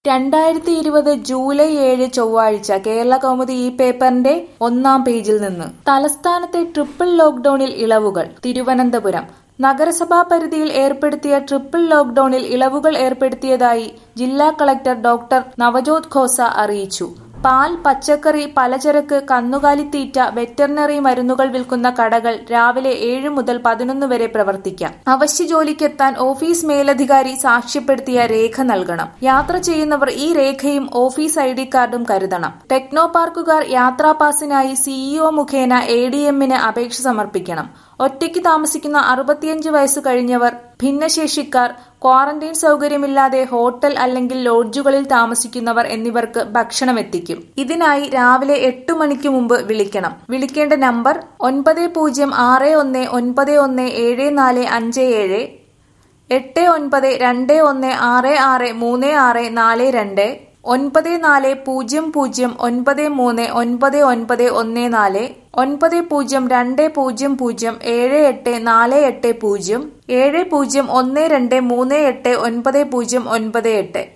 രണ്ടായിരത്തി ഇരുപത് ജൂലൈ ഏഴ് ചൊവ്വാഴ്ച കേരളകൗമുദി ഈ പേപ്പറിന്റെ ഒന്നാം പേജിൽ നിന്ന് തലസ്ഥാനത്തെ ട്രിപ്പിൾ ലോക്ഡൌണിൽ ഇളവുകൾ തിരുവനന്തപുരം നഗരസഭാ പരിധിയിൽ ഏർപ്പെടുത്തിയ ട്രിപ്പിൾ ലോക്ഡൌണിൽ ഇളവുകൾ ഏർപ്പെടുത്തിയതായി ജില്ലാ കളക്ടർ ഡോക്ടർ നവജോത് ഖോസ അറിയിച്ചു പാൽ പച്ചക്കറി പലചരക്ക് കന്നുകാലിത്തീറ്റ വെറ്ററിനറി മരുന്നുകൾ വിൽക്കുന്ന കടകൾ രാവിലെ ഏഴ് മുതൽ പതിനൊന്ന് വരെ പ്രവർത്തിക്കാം അവശ്യ ജോലിക്കെത്താൻ ഓഫീസ് മേലധികാരി സാക്ഷ്യപ്പെടുത്തിയ രേഖ നൽകണം യാത്ര ചെയ്യുന്നവർ ഈ രേഖയും ഓഫീസ് ഐ ഡി കാർഡും കരുതണം ടെക്നോ പാർക്കുകാർ യാത്രാ പാസിനായി സിഇഒ മുഖേന എ ഡി എമ്മിന് അപേക്ഷ സമർപ്പിക്കണം ഒറ്റയ്ക്ക് താമസിക്കുന്ന അറുപത്തിയഞ്ച് വയസ്സ് കഴിഞ്ഞവർ ഭിന്നശേഷിക്കാർ ക്വാറന്റൈൻ സൗകര്യമില്ലാതെ ഹോട്ടൽ അല്ലെങ്കിൽ ലോഡ്ജുകളിൽ താമസിക്കുന്നവർ എന്നിവർക്ക് ഭക്ഷണം എത്തിക്കും ഇതിനായി രാവിലെ എട്ട് മണിക്ക് മുമ്പ് വിളിക്കണം വിളിക്കേണ്ട നമ്പർ ഒൻപത് പൂജ്യം ആറ് ഒന്ന് ഒൻപത് ഒന്ന് ഏഴ് നാല് അഞ്ച് ഏഴ് എട്ട് ഒൻപത് രണ്ട് ഒന്ന് ആറ് ആറ് മൂന്ന് ആറ് നാല് രണ്ട് ഒൻപത് നാല് പൂജ്യം പൂജ്യം ഒൻപത് മൂന്ന് ഒൻപത് ഒൻപത് ഒന്ന് നാല് ഒൻപത് പൂജ്യം രണ്ട് പൂജ്യം പൂജ്യം ഏഴ് എട്ട് നാല് എട്ട് പൂജ്യം ഏഴ് പൂജ്യം ഒന്ന് രണ്ട് മൂന്ന് എട്ട് ഒൻപത് പൂജ്യം ഒൻപത് എട്ട്